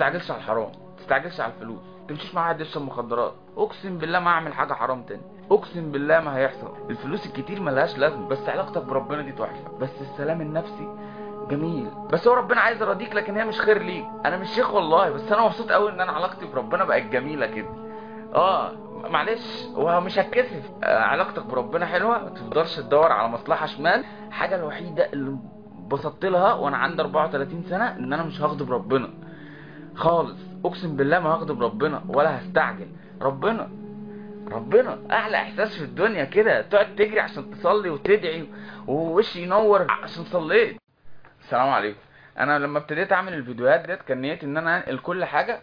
تستعجلش على الحرام ما تستعجلش على الفلوس ما تمشيش مع حد يشرب مخدرات اقسم بالله ما اعمل حاجه حرام تاني اقسم بالله ما هيحصل الفلوس الكتير ملهاش لازمه بس علاقتك بربنا دي تحفه بس السلام النفسي جميل بس هو ربنا عايز يرضيك لكن هي مش خير ليك انا مش شيخ والله بس انا مبسوط قوي ان انا علاقتي بربنا بقت جميله كده اه معلش هو مش هتكسف آه علاقتك بربنا حلوه ما تفضلش تدور على مصلحه شمال الحاجه الوحيده اللي انبسطت لها وانا عندي 34 سنه ان انا مش هغضب ربنا خالص اقسم بالله ما هغضب ربنا ولا هستعجل ربنا ربنا احلى احساس في الدنيا كده تقعد تجري عشان تصلي وتدعي ووشي ينور عشان صليت السلام عليكم انا لما ابتديت اعمل الفيديوهات ديت كان نيتي ان انا انقل كل حاجه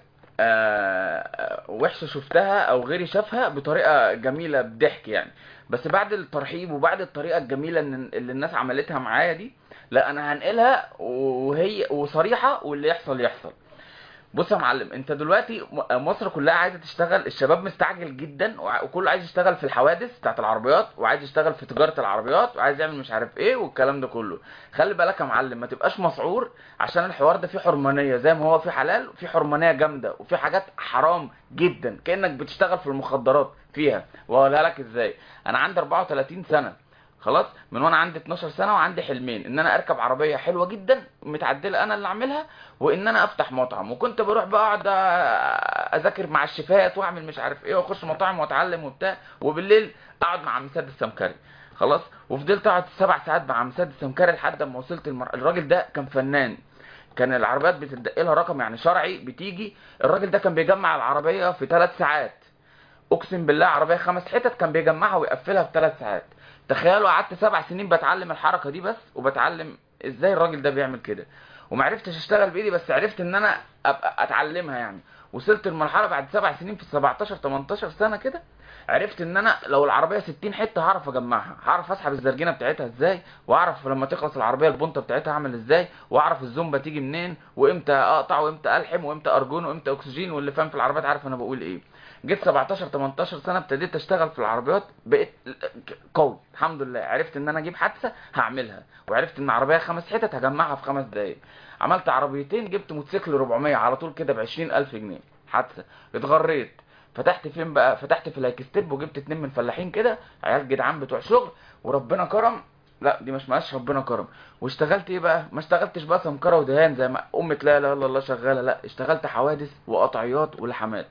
آه، وحشه شفتها او غيري شافها بطريقه جميله بضحك يعني بس بعد الترحيب وبعد الطريقه الجميله إن- اللي الناس عملتها معايا دي لا انا هنقلها وهي وصريحه واللي يحصل يحصل بص يا معلم انت دلوقتي م- مصر كلها عايزه تشتغل الشباب مستعجل جدا وع- وكله عايز يشتغل في الحوادث بتاعت العربيات وعايز يشتغل في تجاره العربيات وعايز يعمل مش عارف ايه والكلام ده كله خلي بالك يا معلم ما تبقاش مسعور عشان الحوار ده فيه حرمانيه زي ما هو فيه حلال في حرمانيه جامده وفي حاجات حرام جدا كانك بتشتغل في المخدرات فيها واقولها لك ازاي انا عندي 34 سنه خلاص من وانا عندي 12 سنه وعندي حلمين ان انا اركب عربيه حلوه جدا متعدله انا اللي اعملها وان انا افتح مطعم وكنت بروح بقى اقعد اذاكر مع الشيفات واعمل مش عارف ايه واخش مطاعم واتعلم وبتاع وبالليل اقعد مع مساد السمكري خلاص وفضلت اقعد سبع ساعات مع مساد السمكري لحد ما وصلت المر... الراجل ده كان فنان كان العربيات بتدق لها رقم يعني شرعي بتيجي الراجل ده كان بيجمع العربيه في ثلاث ساعات اقسم بالله عربيه خمس حتت كان بيجمعها ويقفلها في ثلاث ساعات تخيلوا قعدت سبع سنين بتعلم الحركه دي بس وبتعلم ازاي الراجل ده بيعمل كده وما عرفتش اشتغل بايدي بس عرفت ان انا ابقى اتعلمها يعني وصلت المرحله بعد سبع سنين في 17 18 سنه كده عرفت ان انا لو العربيه 60 حته هعرف اجمعها هعرف اسحب الزرجينه بتاعتها ازاي واعرف لما تخلص العربيه البنطه بتاعتها اعمل ازاي واعرف الزومبه تيجي منين وامتى اقطع وامتى الحم وامتى ارجون وامتى اكسجين واللي فاهم في العربيات عارف انا بقول ايه جيت 17 18 سنه ابتديت اشتغل في العربيات بقيت قوي الحمد لله عرفت ان انا اجيب حادثه هعملها وعرفت ان عربيه خمس حتت هجمعها في خمس دقايق عملت عربيتين جبت موتوسيكل 400 على طول كده ب 20000 جنيه حادثه اتغريت فتحت فين بقى فتحت في اللايك ستيب وجبت اتنين من فلاحين كده عيال جدعان بتوع شغل وربنا كرم لا دي مش مقاش ربنا كرم واشتغلت ايه بقى ما اشتغلتش بقى سمكره ودهان زي ما امة لا اله الا الله شغاله لا اشتغلت حوادث وقطعيات ولحمات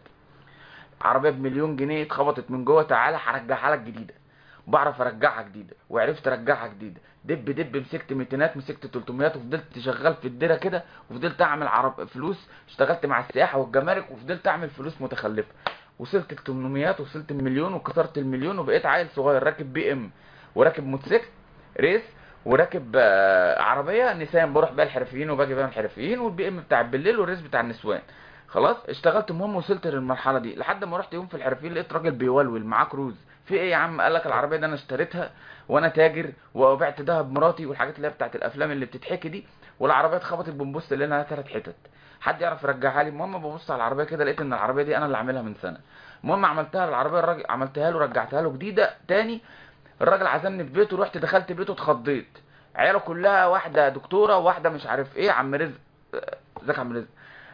عربيه بمليون جنيه اتخبطت من جوه تعالى هرجعها لك جديده بعرف ارجعها جديده وعرفت ارجعها جديده دب دب مسكت ميتينات مسكت 300 وفضلت شغال في الديره كده وفضلت اعمل عرب فلوس اشتغلت مع السياحه والجمارك وفضلت اعمل فلوس متخلفه وصلت ل 800 وصلت المليون وكسرت المليون وبقيت عيل صغير راكب بي ام وراكب موتوسيكل ريس وراكب آه، عربيه نسان بروح بيها الحرفيين وباجي بيها الحرفيين والبي ام بتاع بالليل والريس بتاع النسوان خلاص اشتغلت المهم وصلت للمرحله دي لحد ما رحت يوم في الحرفيين لقيت راجل بيولول معاه كروز في ايه يا عم قال لك العربيه دي انا اشتريتها وانا تاجر وبعت دهب مراتي والحاجات اللي هي بتاعت الافلام اللي بتتحكي دي والعربيه اتخبطت بنبص لها ثلاث حتت حد يعرف يرجعها لي المهم ببص على العربيه كده لقيت ان العربيه دي انا اللي عاملها من سنه المهم عملتها العربيه الراجل عملتها له رجعتها له جديده تاني الراجل عزمني في بيته رحت دخلت بيته اتخضيت عياله كلها واحده دكتوره وواحده مش عارف ايه عم رزق آه، ازيك يا عم رزق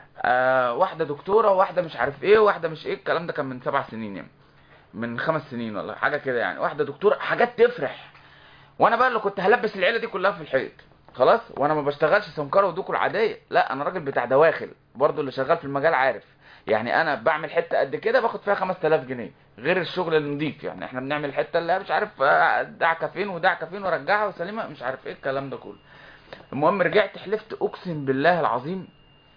آه واحده دكتوره وواحده مش عارف ايه وواحده مش ايه الكلام ده كان من سبع سنين يعني من خمس سنين ولا حاجه كده يعني واحده دكتوره حاجات تفرح وانا بقى اللي كنت هلبس العيله دي كلها في الحيط خلاص وانا ما بشتغلش سمكره ودوكو العاديه لا انا راجل بتاع دواخل برضو اللي شغال في المجال عارف يعني انا بعمل حته قد كده باخد فيها 5000 جنيه غير الشغل النظيف يعني احنا بنعمل الحته اللي هي مش عارف آه، دعكه فين ودعكه فين وارجعها وسليمه مش عارف ايه الكلام ده كله المهم رجعت حلفت اقسم بالله العظيم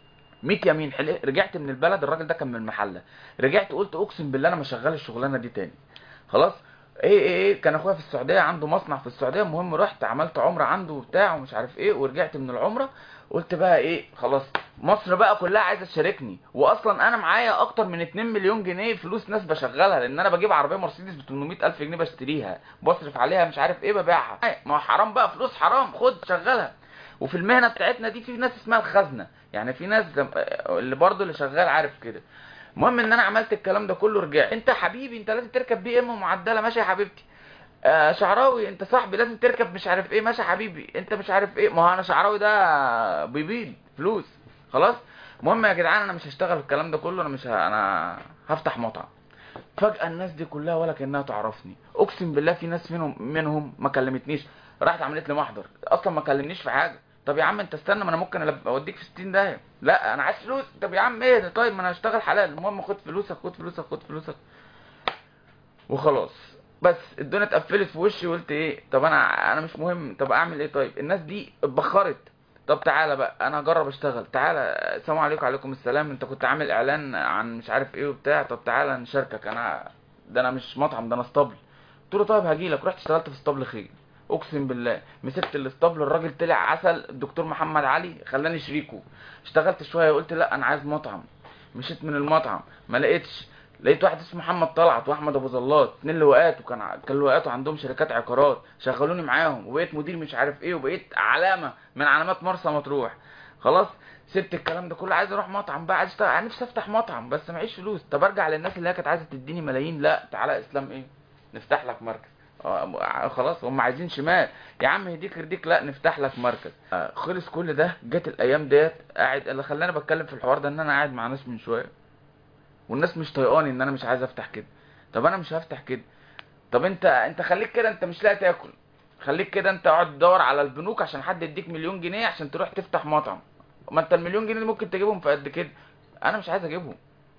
100 يمين حل... رجعت من البلد الراجل ده كان من المحله رجعت قلت اقسم بالله انا ما شغال الشغلانه دي تاني خلاص ايه ايه ايه كان اخويا في السعوديه عنده مصنع في السعوديه المهم رحت عملت عمره عنده وبتاع ومش عارف ايه ورجعت من العمره قلت بقى ايه خلاص مصر بقى كلها عايزه تشاركني واصلا انا معايا اكتر من 2 مليون جنيه فلوس ناس بشغلها لان انا بجيب عربيه مرسيدس ب 800 الف جنيه بشتريها بصرف عليها مش عارف ايه ببيعها ما هو حرام بقى فلوس حرام خد شغلها وفي المهنه بتاعتنا دي في ناس اسمها الخزنه يعني في ناس زم... اللي برضه اللي شغال عارف كده المهم ان انا عملت الكلام ده كله رجعت انت حبيبي انت لازم تركب بي ام معدله ماشي يا حبيبتي آه شعراوي انت صاحبي لازم تركب مش عارف ايه ماشي يا حبيبي انت مش عارف ايه ما هو انا شعراوي ده بيبيض فلوس خلاص المهم يا جدعان انا مش هشتغل الكلام ده كله انا مش ه... انا هفتح مطعم فجأة الناس دي كلها ولا كأنها تعرفني اقسم بالله في ناس منهم منهم ما كلمتنيش راحت عملت لي محضر اصلا ما كلمنيش في حاجه طب يا عم انت استنى ما انا ممكن ألب- اوديك في 60 داهيه لا انا عايز فلوس طب يا عم ايه ده طيب ما انا هشتغل حلال المهم خد فلوسك خد فلوسك خد فلوسك وخلاص بس الدنيا اتقفلت في وشي وقلت ايه طب انا انا مش مهم طب اعمل ايه طيب الناس دي اتبخرت طب تعالى بقى انا هجرب اشتغل تعالى السلام عليكم وعليكم السلام انت كنت عامل اعلان عن مش عارف ايه وبتاع طب تعالى نشاركك انا ده انا مش مطعم ده انا اسطبل قلت له طيب هجيلك رحت اشتغلت في اسطبل خير اقسم بالله مسكت الاسطبل الراجل طلع عسل الدكتور محمد علي خلاني شريكه اشتغلت شويه قلت لا انا عايز مطعم مشيت من المطعم ما لقيتش لقيت واحد اسمه محمد طلعت واحمد ابو زلات اتنين لواءات وكان ع- كان لواءات عندهم شركات عقارات شغلوني معاهم وبقيت مدير مش عارف ايه وبقيت علامه من علامات مرسى مطروح خلاص سبت الكلام ده كله عايز اروح مطعم بقى عايز اشتغل نفسي افتح مطعم بس معيش فلوس طب ارجع للناس اللي هي كانت عايزه تديني ملايين لا تعالى اسلام ايه نفتح لك مركز آه، خلاص هم عايزين شمال يا عم يهديك يرضيك لا نفتح لك مركز آه، خلص كل ده جت الايام ديت قاعد اللي خلاني بتكلم في الحوار ده ان انا قاعد مع ناس من شويه والناس مش طايقاني ان انا مش عايز افتح كده طب انا مش هفتح كده طب انت انت خليك كده انت مش لاقي تاكل خليك كده انت اقعد تدور على البنوك عشان حد يديك مليون جنيه عشان تروح تفتح مطعم ما انت المليون جنيه دي ممكن تجيبهم في قد كده انا مش عايز اجيبهم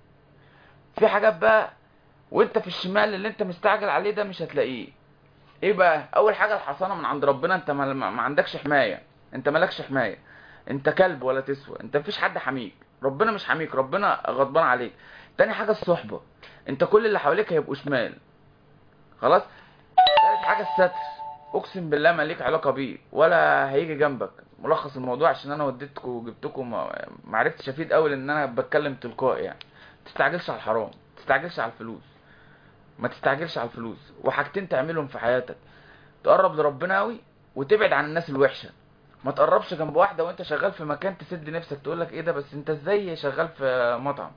في حاجات بقى وانت في الشمال اللي انت مستعجل عليه ده مش هتلاقيه ايه بقى اول حاجه الحصانه من عند ربنا انت ما, ما ما عندكش حمايه انت مالكش حمايه انت كلب ولا تسوى انت مفيش حد حميك ربنا مش حميك ربنا غضبان عليك تاني حاجه الصحبه انت كل اللي حواليك هيبقوا شمال خلاص تالت حاجه الستر اقسم بالله ما ليك علاقه بيه ولا هيجي جنبك ملخص الموضوع عشان انا وديتكم وجبتكم ما ما عرفتش افيد قوي لان انا بتكلم تلقائي يعني تستعجلش على الحرام تستعجلش على الفلوس ما تستعجلش على الفلوس وحاجتين تعملهم في حياتك تقرب لربنا قوي وتبعد عن الناس الوحشه ما تقربش جنب واحده وانت شغال في مكان تسد نفسك تقول لك ايه ده بس انت ازاي شغال في مطعم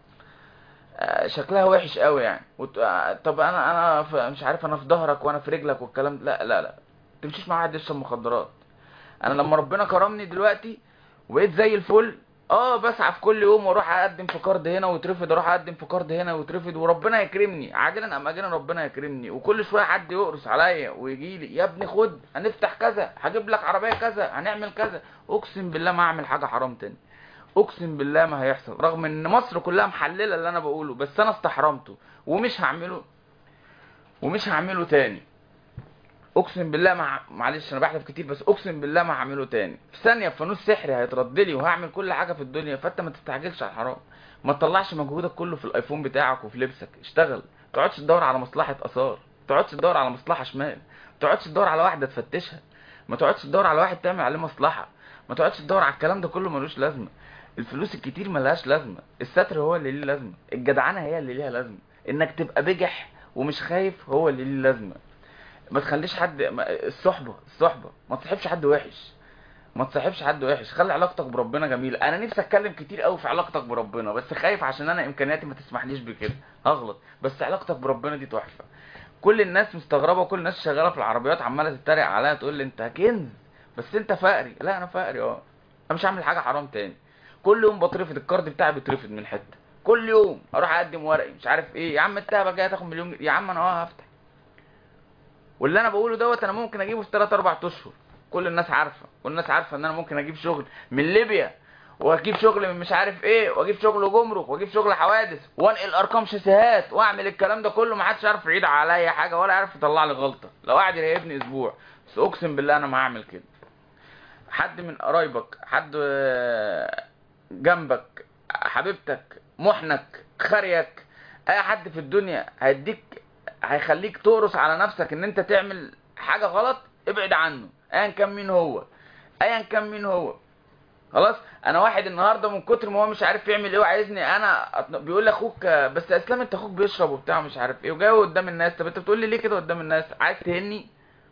آه، شكلها وحش قوي يعني وت... آه، طب انا انا في... مش عارف انا في ظهرك وانا في رجلك والكلام ده. لا لا لا تمشيش مع واحد يشرب مخدرات انا لما ربنا كرمني دلوقتي وبقيت زي الفل اه بسعى في كل يوم واروح اقدم في كارد هنا ويترفض اروح اقدم في كارد هنا ويترفض وربنا يكرمني عاجلا ام اجلا ربنا يكرمني وكل شويه حد يقرص عليا ويجي لي يا ابني خد هنفتح كذا هجيب لك عربيه كذا هنعمل كذا اقسم بالله ما اعمل حاجه حرام تاني اقسم بالله ما هيحصل رغم ان مصر كلها محلله اللي انا بقوله بس انا استحرمته ومش هعمله ومش هعمله تاني اقسم بالله مع... معلش انا بحلف كتير بس اقسم بالله ما هعمله تاني في ثانيه في فانوس سحري هيترد لي وهعمل كل حاجه في الدنيا فانت ما تستعجلش على الحرام ما تطلعش مجهودك كله في الايفون بتاعك وفي لبسك اشتغل ما تقعدش تدور على مصلحه اثار ما تقعدش تدور على مصلحه شمال ما تقعدش تدور على واحده تفتشها ما تقعدش تدور على واحد تعمل عليه مصلحه ما تقعدش تدور على الكلام ده كله ملوش لازمه الفلوس الكتير ملهاش لازمه الستر هو اللي ليه لازمه الجدعنه هي اللي ليها لازمه انك تبقى بجح ومش خايف هو اللي ليه لازمه ما تخليش حد ما- الصحبه الصحبه ما تصاحبش حد وحش ما تصاحبش حد وحش خلي علاقتك بربنا جميله انا نفسي اتكلم كتير قوي في علاقتك بربنا بس خايف عشان انا امكانياتي ما تسمحليش بكده هغلط بس علاقتك بربنا دي تحفه كل الناس مستغربه وكل الناس شغاله في العربيات عماله تتريق عليا تقول لي انت كنز بس انت فقري لا انا فقري اه انا مش هعمل حاجه حرام تاني كل يوم بترفض الكارد بتاعي بيترفض من حته كل يوم اروح اقدم ورقي مش عارف ايه يا عم انت بقى جاي تاخد مليون جنيه. يا عم انا اه هفتح واللي انا بقوله دوت انا ممكن اجيبه في 3 4 اشهر كل الناس عارفه كل الناس عارفه ان انا ممكن اجيب شغل من ليبيا واجيب شغل من مش عارف ايه واجيب شغل جمرك واجيب شغل حوادث وانقل ارقام شاسيهات واعمل الكلام ده كله ما حدش يعرف يعيد عليا حاجه ولا يعرف يطلع لي غلطه لو قاعد يراقبني اسبوع بس اقسم بالله انا ما هعمل كده حد من قرايبك حد آه، جنبك حبيبتك محنك خريك اي حد في الدنيا هيديك هيخليك تقرص على نفسك ان انت تعمل حاجه غلط ابعد عنه ايا كان مين هو ايا كان مين هو خلاص انا واحد النهارده من كتر ما هو مش عارف يعمل ايه وعايزني انا أطن- بيقول لي اخوك بس يا اسلام انت اخوك بيشرب وبتاع مش عارف ايه وجاي قدام الناس طب انت بتقول لي ليه كده قدام الناس عايز تهني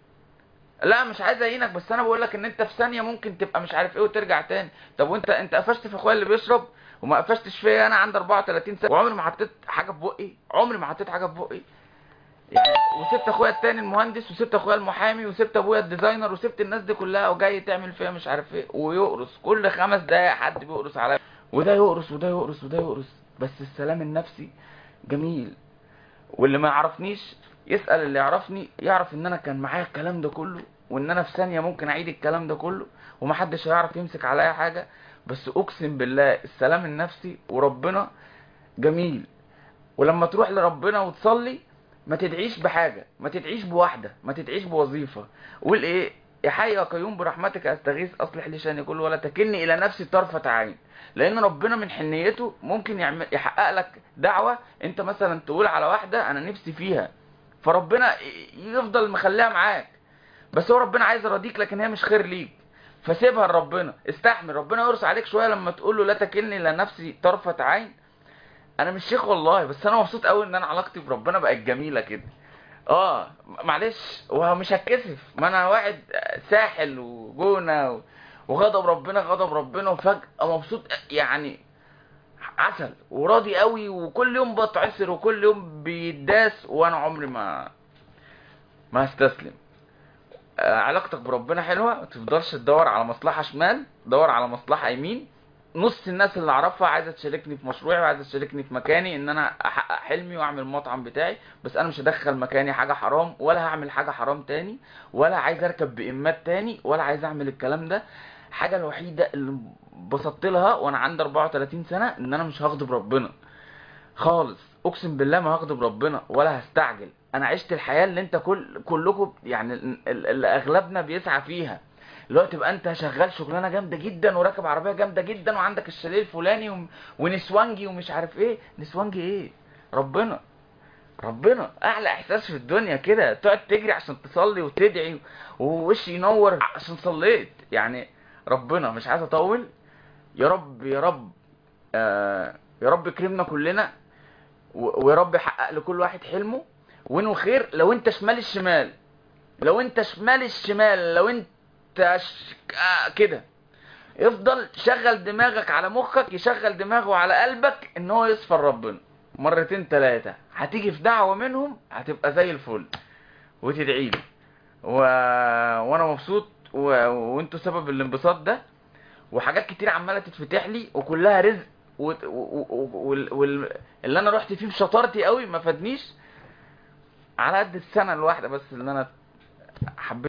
لا مش عايز اهينك بس انا بقول لك ان انت في ثانيه ممكن تبقى مش عارف ايه وترجع تاني طب وانت انت قفشت في اخويا اللي بيشرب وما قفشتش فيا انا عندي 34 سنه وعمري ما حطيت حاجه في بقي عمري ما حطيت حاجه في بقي يعني وسبت اخويا التاني المهندس وسبت اخويا المحامي وسبت ابويا الديزاينر وسبت الناس دي كلها وجاي تعمل فيها مش عارف ايه ويقرص كل خمس دقايق حد بيقرص عليا وده يقرص وده يقرص وده يقرص بس السلام النفسي جميل واللي ما يعرفنيش يسأل اللي يعرفني يعرف ان انا كان معايا الكلام ده كله وان انا في ثانية ممكن اعيد الكلام ده كله ومحدش هيعرف يمسك عليا حاجة بس اقسم بالله السلام النفسي وربنا جميل ولما تروح لربنا وتصلي ما تدعيش بحاجة ما تدعيش بواحدة ما تدعيش بوظيفة قول ايه يا حي يا قيوم برحمتك استغيث اصلح لي شاني كله ولا تكلني الى نفسي طرفة عين لان ربنا من حنيته ممكن يعمل يحقق لك دعوة انت مثلا تقول على واحدة انا نفسي فيها فربنا يفضل مخليها معاك بس هو ربنا عايز يرضيك لكن هي مش خير ليك فسيبها لربنا استحمل ربنا يرس عليك شوية لما تقول له لا تكلني الى نفسي طرفة عين انا مش شيخ والله بس انا مبسوط قوي ان انا علاقتي بربنا بقت جميلة كده اه معلش ومش هتكسف ما انا واحد ساحل وجونة و... وغضب ربنا غضب ربنا وفجأة مبسوط يعني عسل وراضي قوي وكل يوم بتعسر وكل يوم بيداس وانا عمري ما ما هستسلم آه، علاقتك بربنا حلوة ما تفضلش تدور على مصلحة شمال دور على مصلحة يمين نص الناس اللي اعرفها عايزه تشاركني في مشروعي وعايزه تشاركني في مكاني ان انا احقق حلمي واعمل المطعم بتاعي بس انا مش هدخل مكاني حاجه حرام ولا هعمل حاجه حرام تاني ولا عايز اركب بإمات تاني ولا عايز اعمل الكلام ده الحاجه الوحيده اللي انبسطت لها وانا عندي 34 سنه ان انا مش هغضب ربنا خالص اقسم بالله ما هغضب ربنا ولا هستعجل انا عشت الحياه اللي انت كل كلكم يعني ال- اللي اغلبنا بيسعى فيها اللي هو تبقى انت شغال شغلانه جامده جدا وراكب عربيه جامده جدا وعندك الشاليه الفلاني و... ونسوانجي ومش عارف ايه نسوانجي ايه ربنا ربنا اعلى احساس في الدنيا كده تقعد تجري عشان تصلي وتدعي ووش ينور عشان صليت يعني ربنا مش عايز اطول يا رب يا رب آه يا رب يكرمنا كلنا و- ويا رب يحقق لكل واحد حلمه وانه خير لو انت شمال الشمال لو انت شمال الشمال لو انت ش... آه كده افضل شغل دماغك على مخك يشغل دماغه على قلبك ان هو يصفر ربنا مرتين ثلاثة هتيجي في دعوة منهم هتبقى زي الفل وتدعي لي و... وانا مبسوط و... وانتوا سبب الانبساط ده وحاجات كتير عمالة تتفتح لي وكلها رزق و... و... و... وال... وال... اللي انا رحت فيه بشطارتي قوي ما فادنيش على قد السنة الواحدة بس اللي انا حبيت